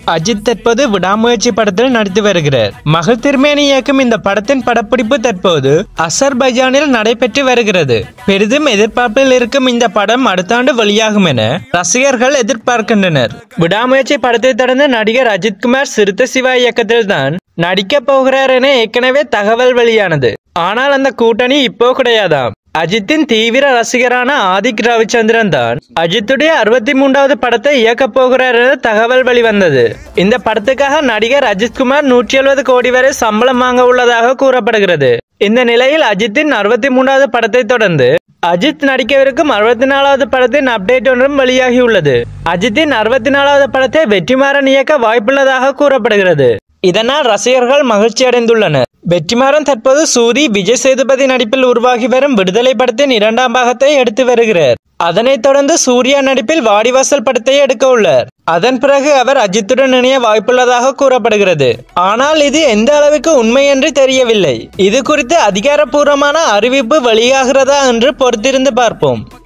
அஜித் தற்போது விடாமுயற்சி படத்தில் நடித்து வருகிறார் மகள் திருமேனி இயக்கும் இந்த படத்தின் படப்பிடிப்பு தற்போது அசர்பைஜானில் நடைபெற்று வருகிறது பெரிதும் எதிர்பார்ப்பில் இருக்கும் இந்த படம் அடுத்த ஆண்டு வெளியாகும் என ரசிகர்கள் எதிர்பார்க்கின்றனர் விடாமுயற்சி படத்தை தொடர்ந்து நடிகர் அஜித்குமார் சிறுத்தை சிவா இயக்கத்தில் தான் நடிக்க போகிறார் என ஏற்கனவே தகவல் வெளியானது ஆனால் அந்த கூட்டணி இப்போ கிடையாதாம் அஜித்தின் தீவிர ரசிகரான ஆதிக் ரவிச்சந்திரன் தான் அஜித்துடைய அறுபத்தி மூன்றாவது படத்தை இயக்கப் போகிறார் என தகவல் வெளிவந்தது இந்த படத்துக்காக நடிகர் அஜித்குமார் நூற்றி எழுபது கோடி வரை சம்பளம் வாங்க உள்ளதாக கூறப்படுகிறது இந்த நிலையில் அஜித்தின் அறுபத்தி மூன்றாவது படத்தை தொடர்ந்து அஜித் நடிக்கவிருக்கும் அறுபத்தி நாலாவது படத்தின் அப்டேட் ஒன்றும் வெளியாகியுள்ளது அஜித்தின் அறுபத்தி நாலாவது படத்தை வெற்றிமாறன் இயக்க வாய்ப்புள்ளதாக கூறப்படுகிறது இதனால் ரசிகர்கள் மகிழ்ச்சி அடைந்துள்ளனர் வெற்றிமாறன் தற்போது சூரி விஜய் சேதுபதி நடிப்பில் உருவாகி வரும் விடுதலை படத்தின் இரண்டாம் பாகத்தை எடுத்து வருகிறார் அதனைத் தொடர்ந்து சூர்யா நடிப்பில் வாடிவாசல் படத்தை எடுக்க உள்ளார் அதன் பிறகு அவர் அஜித்துடன் இணைய வாய்ப்புள்ளதாக கூறப்படுகிறது ஆனால் இது எந்த அளவுக்கு உண்மை என்று தெரியவில்லை இது குறித்து அதிகாரப்பூர்வமான அறிவிப்பு வெளியாகிறதா என்று பொறுத்திருந்து பார்ப்போம்